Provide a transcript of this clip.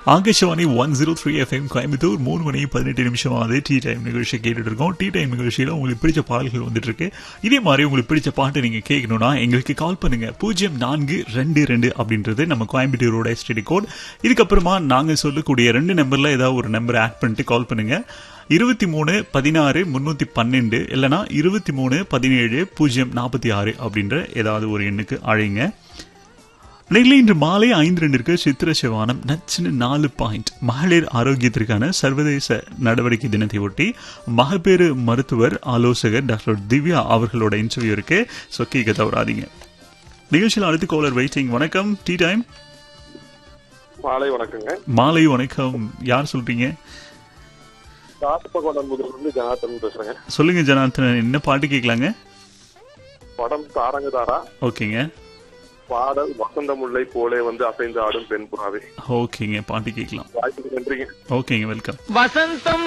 Akashvani one zero three FM Coimbatore மூணு மணி பதினெட்டு நிமிஷம் ஆகுது டீ டைம் நிகழ்ச்சி கேட்டுட்டு இருக்கோம் டீ டைம் நிகழ்ச்சியில் உங்களுக்கு பிடிச்ச பாடல்கள் வந்துட்டு இருக்கு இதே மாதிரி உங்களுக்கு பிடிச்ச பாட்டு நீங்க கேட்கணும்னா எங்களுக்கு கால் பண்ணுங்க பூஜ்ஜியம் நான்கு ரெண்டு ரெண்டு அப்படின்றது நம்ம கோயம்புத்தூரோட எஸ்டிடி கோட் இதுக்கப்புறமா நாங்க சொல்லக்கூடிய ரெண்டு நம்பர்ல ஏதாவது ஒரு நம்பர் ஆட் பண்ணிட்டு கால் பண்ணுங்க இருபத்தி மூணு பதினாறு முன்னூத்தி பன்னெண்டு இல்லைனா இருபத்தி மூணு பதினேழு பூஜ்ஜியம் நாற்பத்தி ஆறு அப்படின்ற ஏதாவது ஒரு எண்ணுக்கு அழைங்க நெல்லை இன்று மாலை ஐந்து ரெண்டிற்கு சித்திர சிவானம் நச்சுன்னு நாலு பாயிண்ட் மகளிர் ஆரோக்கியத்திற்கான சர்வதேச நடவடிக்கை தினத்தை ஒட்டி மகப்பேறு மருத்துவர் ஆலோசகர் டாக்டர் திவ்யா அவர்களோட இன்டர்வியூ இருக்கு ஸோ கேட்க தவறாதீங்க நிகழ்ச்சியில் அடுத்து கோலர் வெயிட்டிங் வணக்கம் டீ டைம் மாலை வணக்கங்க மாலை வணக்கம் யார் சொல்றீங்க காசப்பகோடம் இருந்து ஜனார்த்தன் பேசுறேங்க சொல்லுங்க ஜனார்த்தன் என்ன பாட்டு கேட்கலாங்க படம் தாரங்க தாரா ஓகேங்க பாடல் வசந்த முல்லை போலே வந்து அசைந்து ஆடும் பெண் புறாவே ஓகேங்க பாட்டு கேட்கலாம் வாய்ப்புக்கு நன்றிங்க ஓகேங்க வெல்கம் வசந்தம்